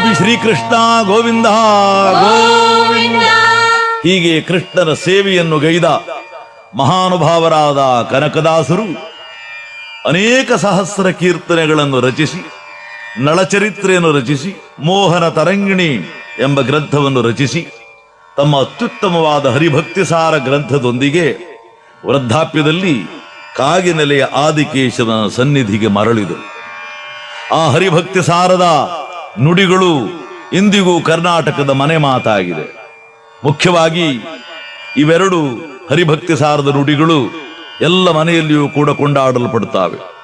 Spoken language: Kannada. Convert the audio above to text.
ಶ್ರೀ ಶ್ರೀಕೃಷ್ಣ ಗೋವಿಂದ ಗೋವಿಂದ ಹೀಗೆ ಕೃಷ್ಣನ ಸೇವೆಯನ್ನು ಗೈದ ಮಹಾನುಭಾವರಾದ ಕನಕದಾಸರು ಅನೇಕ ಸಹಸ್ರ ಕೀರ್ತನೆಗಳನ್ನು ರಚಿಸಿ ನಳಚರಿತ್ರೆಯನ್ನು ರಚಿಸಿ ಮೋಹನ ತರಂಗಿಣಿ ಎಂಬ ಗ್ರಂಥವನ್ನು ರಚಿಸಿ ತಮ್ಮ ಅತ್ಯುತ್ತಮವಾದ ಹರಿಭಕ್ತಿಸಾರ ಗ್ರಂಥದೊಂದಿಗೆ ವೃದ್ಧಾಪ್ಯದಲ್ಲಿ ಕಾಗಿನೆಲೆಯ ಆದಿಕೇಶವನ ಸನ್ನಿಧಿಗೆ ಮರಳಿದರು ಆ ಹರಿಭಕ್ತಿ ಸಾರದ ನುಡಿಗಳು ಇಂದಿಗೂ ಕರ್ನಾಟಕದ ಮನೆ ಮಾತಾಗಿದೆ ಮುಖ್ಯವಾಗಿ ಇವೆರಡು ಹರಿಭಕ್ತಿ ಸಾರದ ನುಡಿಗಳು ಎಲ್ಲ ಮನೆಯಲ್ಲಿಯೂ ಕೂಡ ಕೊಂಡಾಡಲ್ಪಡುತ್ತವೆ